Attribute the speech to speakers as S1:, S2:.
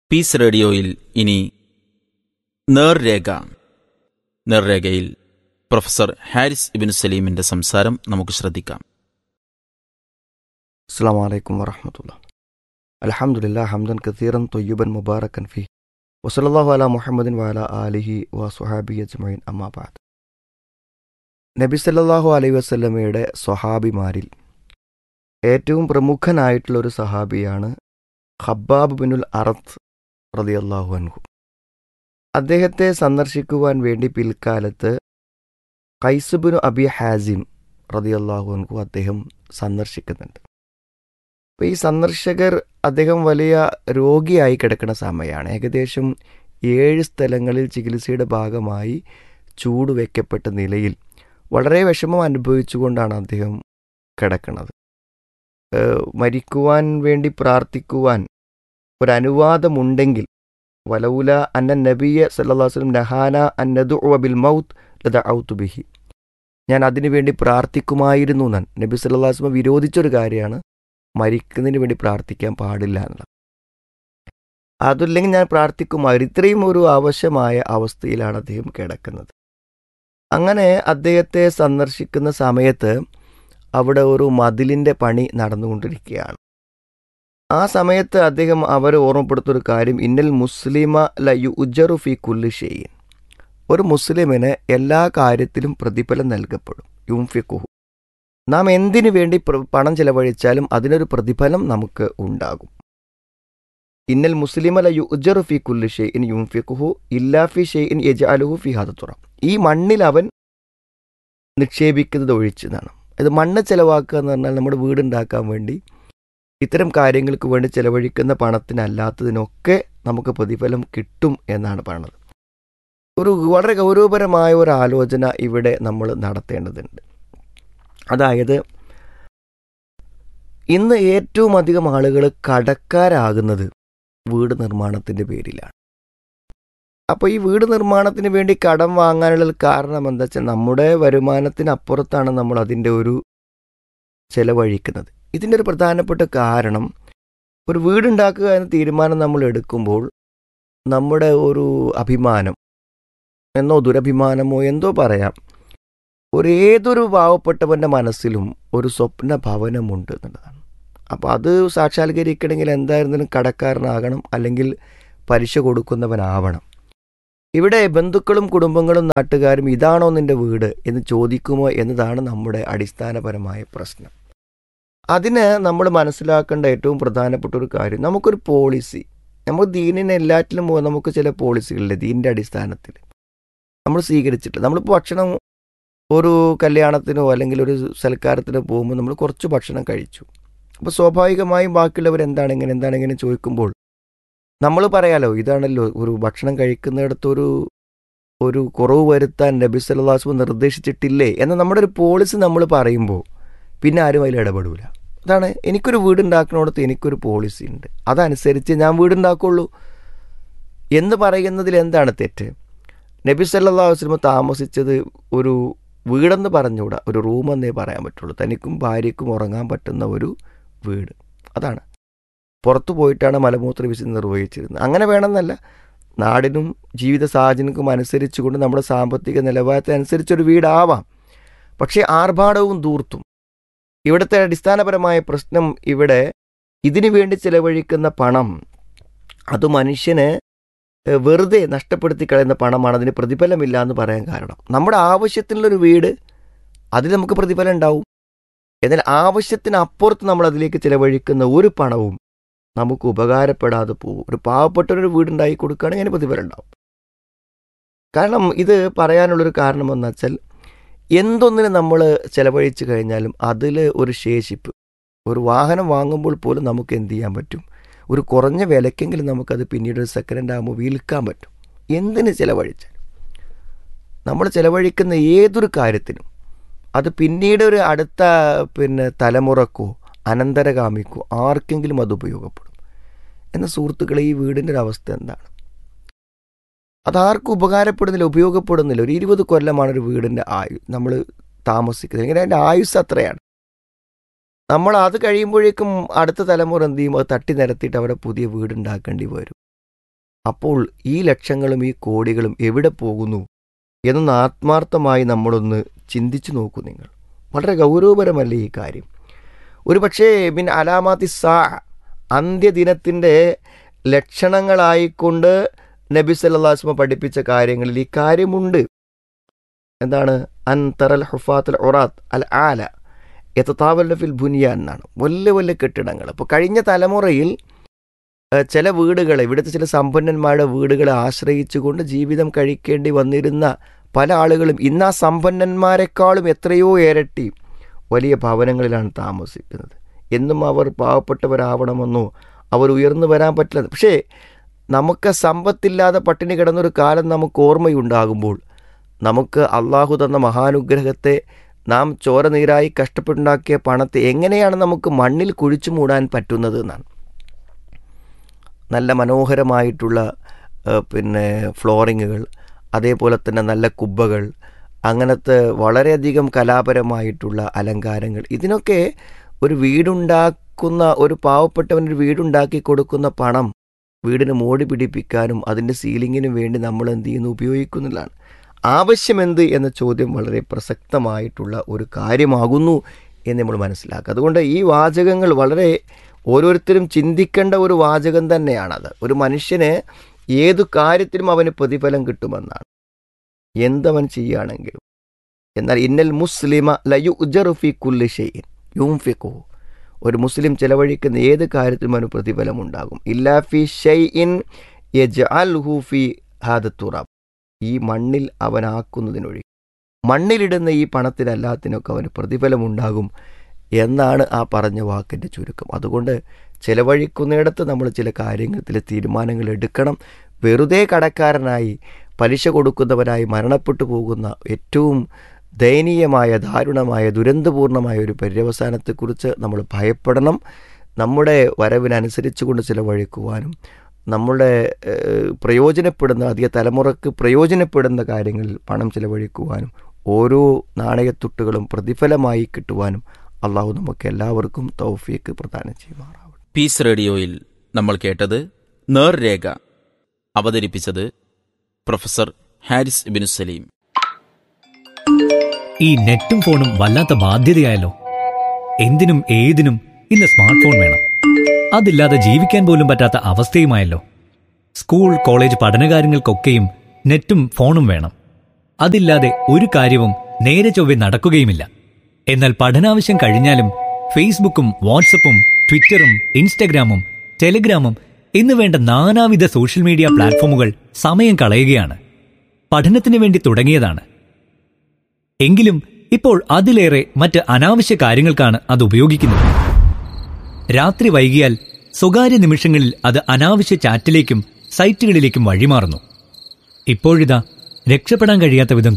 S1: piece റേഡിയോയിൽ ഇനി നേർരേഖ നേർരേഖയിൽ പ്രൊഫസർ ഹാരിസ് ഇബിൻ സലീമിന്റെ സംസാരം നമുക്ക് ശ്രദ്ധിക്കാം
S2: السلام عليكم ورحمة الله الحمد لله حمدا كثيرا طيبا مباركا فيه وصلى الله على محمد وعلى آله وصحابه أجمعين أما بعد നബി സല്ലല്ലാഹു അലൈഹി വസല്ലമയുടെ സ്വഹാബിമാരിൽ ഏറ്റവും പ്രമുഖനായിട്ടുള്ള ഒരു സഹാബിയാണ് ഖബ്ബാബ് ബിനുൽ അറത്ത് റളിയല്ലാഹു അൻഹു അദ്ദേഹത്തെ സന്ദർശിക്കുവാൻ വേണ്ടി പിൽക്കാലത്ത് കൈസുബിനു അബി ഹാസിം റളിയല്ലാഹു അൻഹു അദ്ദേഹം സന്ദർശിക്കുന്നുണ്ട് അപ്പോൾ ഈ സന്ദർശകർ അദ്ദേഹം വലിയ രോഗിയായി കിടക്കുന്ന സമയമാണ് ഏകദേശം ഏഴ് സ്ഥലങ്ങളിൽ ചികിത്സയുടെ ഭാഗമായി ചൂട് വയ്ക്കപ്പെട്ട നിലയിൽ വളരെ വിഷമം അനുഭവിച്ചുകൊണ്ടാണ് അദ്ദേഹം കിടക്കുന്നത് ഏഹ് മരിക്കുവാൻ വേണ്ടി പ്രാർത്ഥിക്കുവാൻ ഒരു അനുവാദമുണ്ടെങ്കിൽ വലൗല അന്ന നബിയ സല്ലാസ്ലം നഹാന അന്നദു ബിൽ മൗത്ത് ലത ഔത്ത് ബിഹി ഞാൻ അതിനു വേണ്ടി പ്രാർത്ഥിക്കുമായിരുന്നു എന്നാണ് നബി സല്ലാസ്ലമ വിരോധിച്ചൊരു കാര്യമാണ് മരിക്കുന്നതിന് വേണ്ടി പ്രാർത്ഥിക്കാൻ പാടില്ല എന്നുള്ളത് അതില്ലെങ്കിൽ ഞാൻ പ്രാർത്ഥിക്കുമായിരുന്നു ഇത്രയും ഒരു ആവശ്യമായ അവസ്ഥയിലാണ് അദ്ദേഹം കിടക്കുന്നത് അങ്ങനെ അദ്ദേഹത്തെ സന്ദർശിക്കുന്ന സമയത്ത് അവിടെ ഒരു മതിലിൻ്റെ പണി നടന്നുകൊണ്ടിരിക്കുകയാണ് ആ സമയത്ത് അദ്ദേഹം അവരെ ഓർമ്മപ്പെടുത്തൊരു കാര്യം ഇന്നൽ മുസ്ലിമ ല യു ഉജറു ഫി കുല്ലി ഷെയ്ൻ ഒരു മുസ്ലിമിന് എല്ലാ കാര്യത്തിലും പ്രതിഫലം നൽകപ്പെടും യുംഫിക്കുഹു നാം എന്തിനു വേണ്ടി പ്ര- പണം ചെലവഴിച്ചാലും അതിനൊരു പ്രതിഫലം നമുക്ക് ഉണ്ടാകും ഇന്നൽ മുസ്ലിമല യു ഉജറു ഫി കുല്ലി ഷെയ്ൻ യുംഫിക്കുഹു ഇല്ലാ ഫി ഷെയ്ൻ യജാലുഹു ഫി ഹദത്തുറ ഈ മണ്ണിൽ അവൻ നിക്ഷേപിക്കുന്നത് ഒഴിച്ചതാണ് ഇത് മണ്ണ് ചെലവാക്കുക എന്ന് പറഞ്ഞാൽ നമ്മുടെ വീടുണ്ടാക്കാൻ വേണ്ടി ഇത്തരം കാര്യങ്ങൾക്ക് വേണ്ടി ചെലവഴിക്കുന്ന പണത്തിനല്ലാത്തതിനൊക്കെ നമുക്ക് പ്രതിഫലം കിട്ടും എന്നാണ് പറയുന്നത് ഒരു വളരെ ഗൗരവപരമായ ഒരു ആലോചന ഇവിടെ നമ്മൾ നടത്തേണ്ടതുണ്ട് അതായത് ഇന്ന് ഏറ്റവും അധികം ആളുകൾ കടക്കാരാകുന്നത് വീട് നിർമ്മാണത്തിൻ്റെ പേരിലാണ് അപ്പോൾ ഈ വീട് നിർമ്മാണത്തിന് വേണ്ടി കടം വാങ്ങാനുള്ള ഒരു കാരണം എന്താ വെച്ചാൽ നമ്മുടെ വരുമാനത്തിനപ്പുറത്താണ് നമ്മൾ അതിൻ്റെ ഒരു ചെലവഴിക്കുന്നത് ഇതിൻ്റെ ഒരു പ്രധാനപ്പെട്ട കാരണം ഒരു വീടുണ്ടാക്കുക എന്ന തീരുമാനം നമ്മൾ എടുക്കുമ്പോൾ നമ്മുടെ ഒരു അഭിമാനം എന്നോ ദുരഭിമാനമോ എന്തോ പറയാം ഒരു ഏതൊരു പാവപ്പെട്ടവൻ്റെ മനസ്സിലും ഒരു സ്വപ്ന ഭവനമുണ്ട് എന്നുള്ളതാണ് അപ്പോൾ അത് സാക്ഷാത്കരിക്കണമെങ്കിൽ എന്തായിരുന്നാലും കടക്കാരനാകണം അല്ലെങ്കിൽ പലിശ കൊടുക്കുന്നവനാവണം ഇവിടെ ബന്ധുക്കളും കുടുംബങ്ങളും നാട്ടുകാരും ഇതാണോ നിന്റെ വീട് എന്ന് ചോദിക്കുമോ എന്നതാണ് നമ്മുടെ അടിസ്ഥാനപരമായ പ്രശ്നം അതിന് നമ്മൾ മനസ്സിലാക്കേണ്ട ഏറ്റവും പ്രധാനപ്പെട്ട ഒരു കാര്യം നമുക്കൊരു പോളിസി നമുക്ക് ദീനിനെ എല്ലാറ്റിലും പോ- നമുക്ക് ചില പോളിസികളില്ലേ ദീനിൻ്റെ അടിസ്ഥാനത്തിൽ നമ്മൾ സ്വീകരിച്ചിട്ട് നമ്മളിപ്പോൾ ഭക്ഷണം ഒരു കല്യാണത്തിനോ അല്ലെങ്കിൽ ഒരു സൽക്കാരത്തിനോ പോകുമ്പോൾ നമ്മൾ കുറച്ച് ഭക്ഷണം കഴിച്ചു അപ്പോൾ സ്വാഭാവികമായും ബാക്കിയുള്ളവർ എന്താണ് ഇങ്ങനെ എന്താണ് ഇങ്ങനെ ചോദിക്കുമ്പോൾ നമ്മൾ പറയാലോ ഇതാണല്ലോ ഒരു ഭക്ഷണം കഴിക്കുന്നിടത്ത് ഒരു ഒരു കുറവ് വരുത്താൻ നബി സല്ലാസ്മ നിർദ്ദേശിച്ചിട്ടില്ലേ എന്ന നമ്മുടെ ഒരു പോളിസി നമ്മൾ പറയുമ്പോൾ പിന്നെ ആരും അതിൽ ഇടപെടൂല അതാണ് എനിക്കൊരു വീടുണ്ടാക്കുന്നിടത്ത് എനിക്കൊരു പോളിസി ഉണ്ട് അതനുസരിച്ച് ഞാൻ വീടുണ്ടാക്കുള്ളൂ എന്ന് പറയുന്നതിൽ എന്താണ് തെറ്റ് നബി സല്ലാ വസ്ലമ താമസിച്ചത് ഒരു വീടെന്ന് പറഞ്ഞുകൂടാ ഒരു റൂമെന്നേ പറയാൻ പറ്റുള്ളൂ തനിക്കും ഭാര്യയ്ക്കും ഉറങ്ങാൻ പറ്റുന്ന ഒരു വീട് അതാണ് പുറത്തു പോയിട്ടാണ് മലമൂത്ര വിശുദ്ധി നിർവഹിച്ചിരുന്നത് അങ്ങനെ വേണമെന്നല്ല നാടിനും ജീവിത സാഹചര്യങ്ങൾക്കും അനുസരിച്ചുകൊണ്ട് നമ്മുടെ സാമ്പത്തിക നിലവാരത്തിനനുസരിച്ചൊരു വീടാവാം പക്ഷേ ആർഭാടവും ദൂർത്തും ഇവിടുത്തെ അടിസ്ഥാനപരമായ പ്രശ്നം ഇവിടെ ഇതിനു വേണ്ടി ചിലവഴിക്കുന്ന പണം അത് മനുഷ്യന് ഏഹ്, വെറുതെ നഷ്ടപ്പെടുത്തി കളയുന്ന പണമാണ് അതിന് പ്രതിഫലമില്ല എന്ന് പറയാൻ കാരണം നമ്മുടെ ആവശ്യത്തിനുള്ളൊരു വീട് അതിൽ നമുക്ക് പ്രതിഫലം ഉണ്ടാവും എന്നാൽ ആവശ്യത്തിനപ്പുറത്ത് നമ്മൾ അതിലേക്ക് ചിലവഴിക്കുന്ന ഒരു പണവും നമുക്ക് ഉപകാരപ്പെടാതെ പോകും ഒരു പാവപ്പെട്ടൊരു വീടുണ്ടാക്കി കൊടുക്കുകയാണെങ്കിൽ അതിന് പ്രതിഫലം ഉണ്ടാവും കാരണം ഇത് പറയാനുള്ളൊരു കാരണം എന്ന് വെച്ചാൽ എന്തൊന്നിന് നമ്മൾ ചിലവഴിച്ചു കഴിഞ്ഞാലും അതിൽ ഒരു ശേഷിപ്പ് ഒരു വാഹനം വാങ്ങുമ്പോൾ പോലും നമുക്ക് എന്ത് ചെയ്യാൻ പറ്റും ഒരു കുറഞ്ഞ വിലക്കെങ്കിലും നമുക്കത് പിന്നീട് ഒരു സെക്കൻഡ് ആകുമ്പോൾ വിൽക്കാൻ പറ്റും എന്തിന് ചിലവഴിച്ചാൽ നമ്മൾ ചിലവഴിക്കുന്ന ഏതൊരു കാര്യത്തിനും അത് പിന്നീട് ഒരു അടുത്ത പിന്നെ തലമുറക്കോ അനന്തരഗാമിക്കോ ആർക്കെങ്കിലും അത് ഉപയോഗപ്പെടും എന്ന സുഹൃത്തുക്കളെ ഈ വീടിൻ്റെ ഒരു അവസ്ഥ എന്താണ് അതാർക്കും ഉപകാരപ്പെടുന്നില്ല ഉപയോഗപ്പെടുന്നില്ല ഒരു ഇരുപത് കൊല്ലമാണ് ഒരു വീടിൻ്റെ ആയു നമ്മൾ താമസിക്കുന്നത് ഇങ്ങനെ അതിൻ്റെ ആയുസ് അത്രയാണ് നമ്മൾ അത് കഴിയുമ്പോഴേക്കും അടുത്ത തലമുറ എന്ത് ചെയ്യും അത് തട്ടി നിരത്തിയിട്ട് അവിടെ പുതിയ വീടുണ്ടാക്കേണ്ടി വരും അപ്പോൾ ഈ ലക്ഷങ്ങളും ഈ കോടികളും എവിടെ പോകുന്നു എന്നൊന്ന് ആത്മാർത്ഥമായി നമ്മളൊന്ന് ചിന്തിച്ചു നോക്കൂ നിങ്ങൾ വളരെ ഗൗരവപരമല്ലേ ഈ കാര്യം ഒരു പക്ഷേ ബിൻ അലാമാത്തി സാ അന്ത്യദിനത്തിൻ്റെ ലക്ഷണങ്ങളായിക്കൊണ്ട് നബി സല്ലാസ്മ പഠിപ്പിച്ച കാര്യങ്ങളിൽ ഈ കാര്യമുണ്ട് എന്താണ് അൻ തറൽ ഹുഫാത്തുൽ ഒറാത്ത് അൽ ആല എത്താവല്ല ഫിൽ ബുനിയ എന്നാണ് വലിയ വലിയ കെട്ടിടങ്ങൾ അപ്പോൾ കഴിഞ്ഞ തലമുറയിൽ ഏഹ്, ചില വീടുകളെ ഇവിടുത്തെ ചില സമ്പന്നന്മാരുടെ വീടുകളെ ആശ്രയിച്ചുകൊണ്ട് ജീവിതം കഴിക്കേണ്ടി വന്നിരുന്ന പല ആളുകളും ഇന്ന് ആ സമ്പന്നന്മാരെക്കാളും എത്രയോ ഇരട്ടി വലിയ ഭവനങ്ങളിലാണ് താമസിക്കുന്നത് എന്നും അവർ പാവപ്പെട്ടവരാവണമെന്നോ അവർ ഉയർന്നു വരാൻ പറ്റില്ല പക്ഷേ നമുക്ക് സമ്പത്തില്ലാതെ പട്ടിണി കിടന്നൊരു കാലം നമുക്ക് ഓർമ്മയുണ്ടാകുമ്പോൾ നമുക്ക് അള്ളാഹു തന്ന മഹാനുഗ്രഹത്തെ നാം ചോര നീരായി കഷ്ടപ്പെട്ടുണ്ടാക്കിയ പണത്തെ എങ്ങനെയാണ് നമുക്ക് മണ്ണിൽ കുഴിച്ചു മൂടാൻ പറ്റുന്നത് എന്നാണ് നല്ല മനോഹരമായിട്ടുള്ള ഏഹ്, പിന്നെ ഫ്ലോറിങ്ങുകൾ അതേപോലെ തന്നെ നല്ല കുബ്ബകൾ അങ്ങനത്തെ വളരെയധികം കലാപരമായിട്ടുള്ള അലങ്കാരങ്ങൾ ഇതിനൊക്കെ ഒരു വീടുണ്ടാക്കുന്ന ഒരു പാവപ്പെട്ടവനൊരു വീടുണ്ടാക്കി കൊടുക്കുന്ന പണം വീടിന് മോടി പിടിപ്പിക്കാനും അതിൻ്റെ സീലിങ്ങിനും വേണ്ടി നമ്മൾ എന്ത് ചെയ്യുന്നു ഉപയോഗിക്കുന്നതാണ് ആവശ്യമെന്ത് എന്ന ചോദ്യം വളരെ പ്രസക്തമായിട്ടുള്ള ഒരു കാര്യമാകുന്നു എന്ന് നമ്മൾ മനസ്സിലാക്കുക അതുകൊണ്ട് ഈ വാചകങ്ങൾ വളരെ ഓരോരുത്തരും ചിന്തിക്കേണ്ട ഒരു വാചകം തന്നെയാണത് ഒരു മനുഷ്യന് ഏതു കാര്യത്തിലും അവന് പ്രതിഫലം കിട്ടുമെന്നാണ് എന്തവൻ ചെയ്യുകയാണെങ്കിലും എന്നാൽ ഇന്നൽ മുസ്ലിമ ലയു ഉജറുഫി കുല്ലി ഷെയ്ൻ യൂംഫിഖു ഒരു മുസ്ലിം ചെലവഴിക്കുന്ന ഏത് കാര്യത്തിലും അവന് പ്രതിഫലമുണ്ടാകും ഇല്ലാ ഫി ഷെയ്ഇൻ യജ്അൽഹു ഫി ഹാദ തുറാബ് ഈ മണ്ണിൽ അവനാക്കുന്നതിനൊഴി മണ്ണിലിടുന്ന ഈ പണത്തിനല്ലാത്തിനൊക്കെ അവന് പ്രതിഫലമുണ്ടാകും എന്നാണ് ആ പറഞ്ഞ വാക്കിൻ്റെ ചുരുക്കം അതുകൊണ്ട് ചിലവഴിക്കുന്നിടത്ത് നമ്മൾ ചില കാര്യങ്ങൾ ചില തീരുമാനങ്ങൾ എടുക്കണം വെറുതെ കടക്കാരനായി പലിശ കൊടുക്കുന്നവനായി മരണപ്പെട്ടു പോകുന്ന ഏറ്റവും ദയനീയമായ ദാരുണമായ ദുരന്തപൂർണമായ ഒരു പര്യവസാനത്തെക്കുറിച്ച് നമ്മൾ ഭയപ്പെടണം നമ്മുടെ വരവിനനുസരിച്ച് കൊണ്ട് ചിലവഴിക്കുവാനും നമ്മുടെ ഏഹ്, പ്രയോജനപ്പെടുന്ന അധിക തലമുറക്ക് പ്രയോജനപ്പെടുന്ന കാര്യങ്ങളിൽ പണം ചിലവഴിക്കുവാനും ഓരോ നാണയത്തുട്ടുകളും പ്രതിഫലമായി കിട്ടുവാനും അള്ളാഹു നമുക്ക് എല്ലാവർക്കും തൗഫീക്ക് പ്രദാനം ചെയ്യുമാറാവട്ടെ
S1: പീസ് റേഡിയോയിൽ നമ്മൾ കേട്ടത് നേർരേഖ അവതരിപ്പിച്ചത് പ്രൊഫസർ ഹാരിസ് ഇബിനു സലീം
S3: ഈ നെറ്റും ഫോണും വല്ലാത്ത ബാധ്യതയായല്ലോ എന്തിനും ഏതിനും ഇന്ന് സ്മാർട്ട് ഫോൺ വേണം അതില്ലാതെ ജീവിക്കാൻ പോലും പറ്റാത്ത അവസ്ഥയുമായല്ലോ സ്കൂൾ കോളേജ് പഠനകാര്യങ്ങൾക്കൊക്കെയും നെറ്റും ഫോണും വേണം അതില്ലാതെ ഒരു കാര്യവും നേരെ ചൊവ്വെ നടക്കുകയുമില്ല എന്നാൽ പഠനാവശ്യം കഴിഞ്ഞാലും ഫേസ്ബുക്കും വാട്സപ്പും ട്വിറ്ററും ഇൻസ്റ്റഗ്രാമും ടെലിഗ്രാമും എന്ന് വേണ്ട നാനാവിധ സോഷ്യൽ മീഡിയ പ്ലാറ്റ്ഫോമുകൾ സമയം കളയുകയാണ് പഠനത്തിന് വേണ്ടി തുടങ്ങിയതാണ് എങ്കിലും ഇപ്പോൾ അതിലേറെ മറ്റ് അനാവശ്യ കാര്യങ്ങൾക്കാണ് അത് ഉപയോഗിക്കുന്നത് രാത്രി വൈകിയാൽ സ്വകാര്യ നിമിഷങ്ങളിൽ അത് അനാവശ്യ ചാറ്റിലേക്കും സൈറ്റുകളിലേക്കും വഴിമാറുന്നു ഇപ്പോഴിതാ രക്ഷപ്പെടാൻ കഴിയാത്ത വിധം